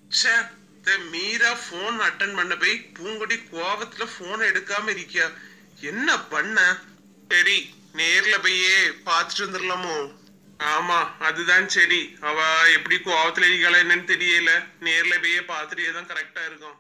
ச்சே இந்த Meera phone attend பண்ண போய் பூங்குடி கோவத்துல போன் எடுக்காம இருக்கியா என்ன பண்ண சரி நேர்ல போயே பார்த்துட்டு வந்துடலாமோ ஆமா அதுதான் சரி அவ எப்படி கோவத்துல இருக்காளா என்னன்னு தெரியல நேர்ல போயே பார்த்துட்டே தான் கரெக்டா இருக்கும்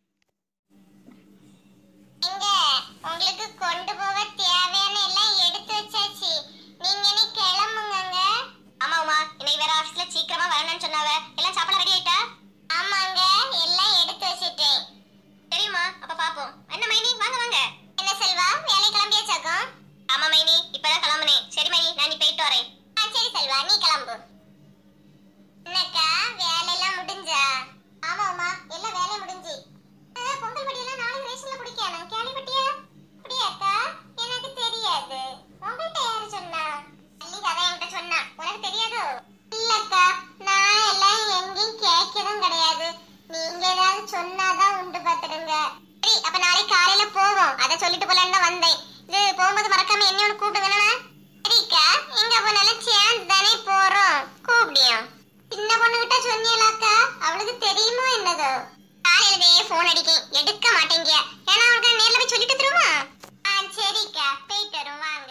எங்க உங்களுக்கு கொண்டு போக தேவையான எல்லாம் எடுத்து வச்சாச்சு நீங்க நீ கிளம்புங்க ஆமாமா இன்னைக்கு வேற ஆபீஸ்ல சீக்கிரமா வரணும்னு சொன்னாவ எல்லாம் சாப்பிட ரெடி ஆயிட்டா ஆமாங்க எல்லாம் எடுத்து வச்சிட்டேன் தெரியுமா அப்ப பாப்போம் என்ன மைனி வாங்க வாங்க என்ன செல்வா வேலை கிளம்பியாச்சாக்கும் ஆமா மைனி இப்பதான் கிளம்புனேன் சரி மைனி நான் நீ போயிட்டு வரேன் ஆ சரி செல்வா நீ கிளம்பு என்னக்கா வேலையெல்லாம் முடிஞ்சா ஆமாமா எல்லாம் வேலையும் முடிஞ்சு அஹ், பொங்கல் படியெல்லாம் நாளைக்கு ரேஷன்ல குடிக்கணும் கேள்விப்பட்டியா அப்படியாக்கா எனக்கு தெரியாது உங்கள்கிட்ட யாரு சொன்னா அல்லி கதை என்கிட்ட சொன்னா உனக்கு தெரியாதோ இல்லக்கா நான் எல்லாம் எங்கேயும் கேட்கதும் கிடையாது நீங்க ஏதாவது சொன்னாதான் உண்டு பாத்துடுங்க சரி அப்ப நாளைக்கு காலையில போவோம் அதை சொல்லிட்டு போலான்னு தான் வந்தேன் இது போகும்போது மறக்காம என்ன ஒன்று கூப்பிடுங்க சரிக்கா எங்க போனாலும் சேர்ந்து தானே போறோம் கூப்பிடியும் சின்ன பொண்ணுகிட்ட சொன்னியலாக்கா அவளுக்கு தெரியுமோ என்னதோ காலையிலே போன் அடிக்கேன் எடுக்க மாட்டேங்க ஏன்னா அவளுக்கு நேர்ல போய் சொல்லிட்டு தருமா ஆ சரிக்கா போயிட்டு வரும் வாங்க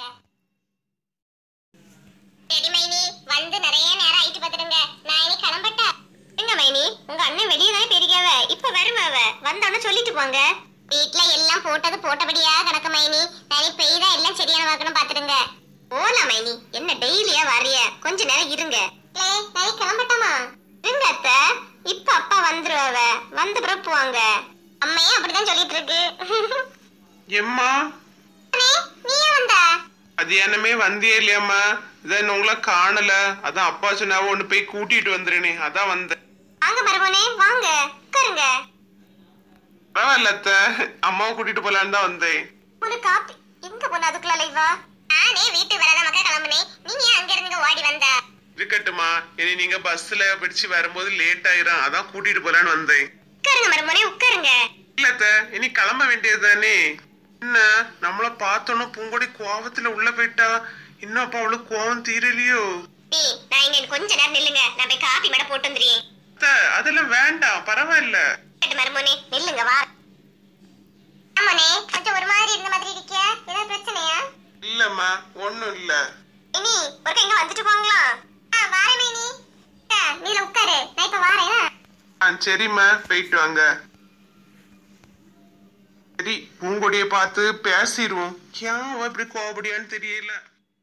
சரி மைனி வந்து நிறைய நேரம் ஆயிட்டு பாத்துடுங்க நான் இனி கிளம்பட்டா எங்க மைனி உங்க அண்ணன் வெளியே தானே பெரியவ இப்ப வருவாவ வந்தானு சொல்லிட்டு போங்க வீட்ல எல்லாம் போட்டது போட்டபடியா கணக்கு மைனி நான் பெய்தா எல்லாம் சரியான வாக்கணும் பாத்துடுங்க போலாம் மைனி என்ன டெய்லியா வரிய கொஞ்ச நேரம் இருங்க நான் கிளம்பட்டாமா இருங்க அத்தை இப்ப அப்பா வந்துருவாவ வந்த பிறகு போவாங்க அம்மையும் அப்படிதான் சொல்லிட்டு இருக்கு எம்மா அண்ணே, நீ ஏன் வந்த மதியானமே வந்தியே இல்லையாம்மா இதான் உங்களை காணல அதான் அப்பா சொன்னாவ ஒண்ணு போய் கூட்டிட்டு வந்துருனே அதான் வந்தேன் வாங்க மருமனே வாங்க உட்காருங்க பரவாயில்ல அத்தை அம்மாவை கூட்டிட்டு போலான்னு தான் வந்தேன் ஒரு காப்பி எங்க போன அதுக்குள்ள லைவா நானே வீட்டு வேலை மக்கா கிளம்புனேன் நீங்க ஏன் அங்க இருந்து ஓடி வந்த இருக்கட்டுமா இனி நீங்க பஸ்ல பிடிச்சு வரும்போது லேட் ஆயிரும் அதான் கூட்டிட்டு போலான்னு வந்தேன் உட்காருங்க மருமனே உட்காருங்க இல்ல அத்தை இனி கிளம்ப வேண்டியது தானே என்ன நம்மள பார்த்தோன்னு பூங்கொடி கோவத்துல உள்ள போயிட்டா இன்னும் அப்ப அவளுக்கு கோவம் தீரலையோ நீ நான் இங்க கொஞ்ச நேரம் நில்லுங்க நான் போய் காப்பி மட போட்டு வந்துறேன் அத்தை அதெல்லாம் வேண்டாம் பரவாயில்ல கேட்டு மருமனே நில்லுங்க வா ஆமாண்ணே கொஞ்சம் ஒரு மாதிரி இருந்த மாதிரி இருக்கியா ஏதாவது பிரச்சனையா இல்லம்மா ஒண்ணும் இல்ல இனி ஒருக்க இங்க வந்துட்டு போங்களா ஆ வாரேன் மைனி அக்கா, நீல உட்காரு நான் இப்ப வாரேன் ஆ சரிம்மா போயிட்டு வாங்க சரி பூங்கொடியை பார்த்து பேசிடுவோம் ஏன் அவ இப்படி கோவப்படியான்னு தெரியல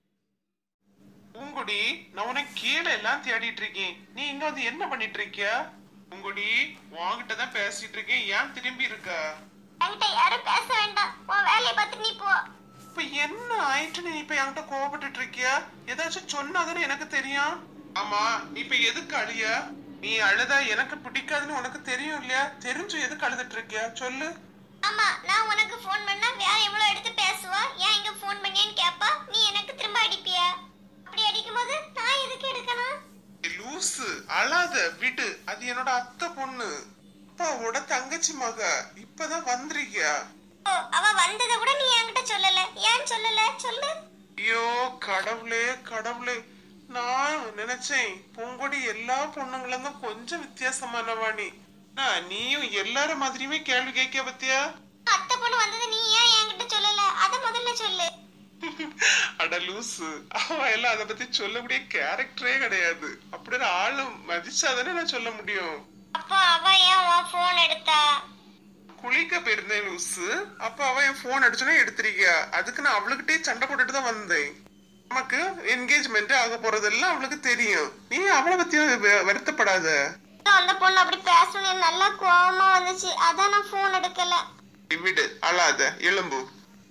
பூங்கொடி நான் உனக்கு கீழே எல்லாம் தேடிட்டு இருக்கேன் நீ இங்க வந்து என்ன பண்ணிட்டு இருக்கியா பூங்கொடி உன்கிட்ட தான் பேசிட்டு இருக்கேன் ஏன் திரும்பி இருக்க என்கிட்ட யாரும் பேச வேண்டாம் உன் வேலையை பார்த்து நீ போ இப்ப என்ன ஆயிட்டு நீ இப்ப என்கிட்ட கோவப்பட்டுட்டு இருக்கியா ஏதாச்சும் சொன்னாதானே எனக்கு தெரியும் ஆமா நீ இப்ப எதுக்கு அழிய நீ அழுதா எனக்கு பிடிக்காதுன்னு உனக்கு தெரியும் இல்லையா தெரிஞ்சு எதுக்கு அழுதுட்டு இருக்கியா சொல்லு ஆமா நான் உனக்கு ஃபோன் பண்ணா வேற எவ்வளவு எடுத்து பேசுவா ஏன் இங்க ஃபோன் பண்ணியேன்னு கேப்பா நீ எனக்கு திரும்ப அடிப்பியா அப்படி அடிக்கும்போது நான் எதுக்கு எடுக்கணும் ஏய், லூசு அழாத விடு அது என்னோட அத்தை பொண்ணு அப்பாவோட தங்கச்சி மக இப்பதான் வந்திருக்கியா ஓ அவ வந்ததை கூட நீ என்கிட்ட சொல்லல ஏன் சொல்லல சொல்லு ஐயோ கடவுளே கடவுளே நான் நினைச்சேன் பூங்கொடி எல்லா பொண்ணுங்களும் தான் கொஞ்சம் வித்தியாசமானவாணி நான் நீயும் எல்லார மாதிரியுமே கேள்வி கேட்க பத்தியா அத்தை பொண்ணு வந்ததை நீ ஏன் என்கிட்ட சொல்லல அத முதல்ல சொல்லு அட லூசு அவ எல்லாம் அதை பத்தி சொல்லக்கூடிய கேரக்டரே கிடையாது அப்படி ஒரு ஆளு மதிச்சாதானே நான் சொல்ல முடியும் அப்போ அவ ஏன் உன் ஃபோன் எடுத்தா குளிக்க போயிருந்தேன் லூசு அப்ப அவ என் போன் அடிச்சோன்னா எடுத்திருக்கியா அதுக்கு நான் அவளுக்கிட்டே சண்டை போட்டுட்டு தான் வந்தேன் நமக்கு என்கேஜ்மெண்ட் ஆக போறதெல்லாம் அவளுக்கு தெரியும் நீ அவளை பத்தி வ- வருத்தப்படாத அந்த பொண்ணு அப்படி பேசணும் நல்லா கோவமா வந்துச்சு அதான் நான் ஃபோன் எடுக்கல விடு அழாத எலும்பு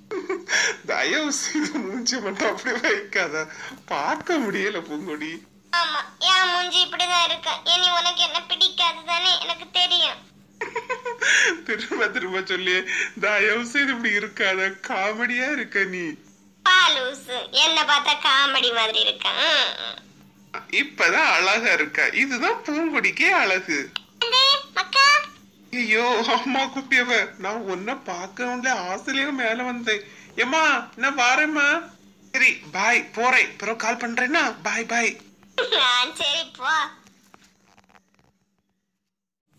தயவு செய்து மூஞ்சி மட்டும் அப்படி வைக்காத பார்க்க முடியல பூங்கொடி ஆமா என் மூஞ்சி இப்படிதான் இருக்கு இனி உனக்கு என்ன பிடிக்காது தானே எனக்கு தெரியும் திரும்ப திரும்ப சொல்லி தயவு செய்து இப்படி இருக்காத காமெடியா இருக்க நீ பாலூசு என்ன பார்த்தா காமெடி மாதிரி இருக்கான் இப்பதான் அழகா இருக்க இதுதான் பூங்கொடிக்கே அழகு மக்கா ஐயோ அம்மா கூப்பியவ நான் உன்னை பார்க்கணும்ல ஆசையிலேயே மேல வந்தேன் ஏம்மா நான் வாரேம்மா சரி பாய் போறேன் பிறகு கால் பண்றேன்னா பாய் பாய் சரி போ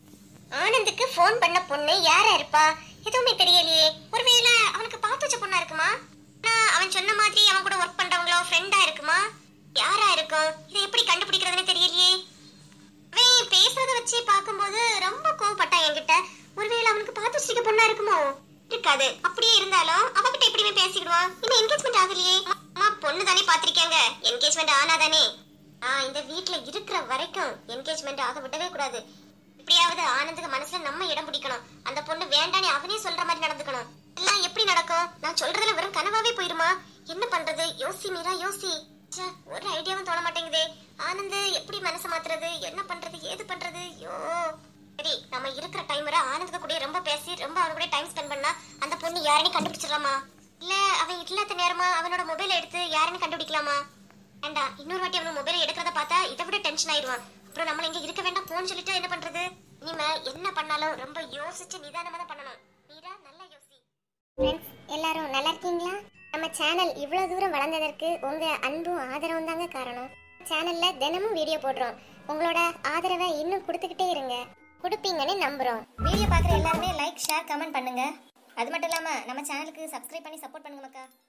ஆனந்துக்கு ஃபோன் பண்ண பொண்ணு யாரா இருப்பா எதுவுமே தெரியலையே ஒருவேளை அவனுக்கு பார்த்து வச்ச பொண்ணா இருக்குமா நான் அவன் சொன்ன மாதிரி அவன் கூட ஒர்க் பண்றவங்களோ ஃப்ரெண்டா இருக்குமா யாரா இருக்கும் இதை எப்படி கண்டுபிடிக்கிறதுன்னு தெரியலையே அவன் பேசுறத வச்சு பார்க்கும்போது ரொம்ப கோவப்பட்டான் என்கிட்ட ஒருவேளை அவனுக்கு பார்த்து வச்சிருக்க பொண்ணா இருக்குமோ இருக்காது அப்படியே இருந்தாலும் அவகிட்ட எப்படியுமே பேசிக்கிடுவான் இன்னும் என்கேஜ்மெண்ட் ஆகலையே அம்மா பொண்ணு தானே பாத்திருக்காங்க என்கேஜ்மெண்ட் ஆனாதானே ஆ இந்த வீட்ல இருக்கிற வரைக்கும் என்கேஜ்மெண்ட் ஆக விடவே கூடாது எப்படியாவது ஆனந்துக்கு மனசுல நம்ம இடம் பிடிக்கணும் அந்த பொண்ணு வேண்டானே அவனே சொல்ற மாதிரி நடந்துக்கணும் எல்லாம் எப்படி நடக்கும் நான் சொல்றதுல வெறும் கனவாவே போயிருமா என்ன பண்றது யோசி மீரா யோசி ச்சே, ஒரு ஐடியாவும் தோண மாட்டேங்குதே ஆனந்த் எப்படி மனசை மாத்துறது என்ன பண்றது ஏது பண்றது ஐயோ சரி நம்ம இருக்கிற டைம் வரை ஆனந்த் கூட ரொம்ப பேசி ரொம்ப அவன் கூட டைம் ஸ்பெண்ட் பண்ணா அந்த பொண்ணு யாருன்னு கண்டுபிடிச்சிடலாமா இல்ல அவன் இல்லாத நேரமா அவனோட மொபைல் எடுத்து யாருன்னு கண்டுபிடிக்கலாமா வேண்டாம் இன்னொரு வாட்டி அவன் மொபைல் எடுக்கிறத பார்த்தா இதை விட டென்ஷன் ஆயிடுவான் அப்புறம் நம்மள இங்க இருக்க வேண்டாம் போன்னு சொல்லிட்டு என்ன பண்றது இனிமே என்ன பண்ணாலும் ரொம்ப யோசிச்சு நிதானமா தான் பண்ணணும் மீரா நல்லா யோசி ஃப்ரெண்ட்ஸ் எல்லாரும் நல்லா இருக்கீங்களா நம்ம சேனல் இவ்வளவு தூரம் வளர்ந்ததற்கு உங்க அன்பும் ஆதரவும் தாங்க காரணம் சேனல்ல தினமும் வீடியோ போடுறோம் உங்களோட ஆதரவை இன்னும் கொடுத்துக்கிட்டே இருங்க கொடுப்பீங்கன்னு நம்புறோம் வீடியோ பார்க்குற எல்லாருமே லைக் ஷேர் கமெண்ட் பண்ணுங்க அது மட்டும் இல்லாமல் நம்ம சேனலுக்கு சப்ஸ்கிரைப் பண்ணி சப்போர்ட் பண்ணுங்க மக்கா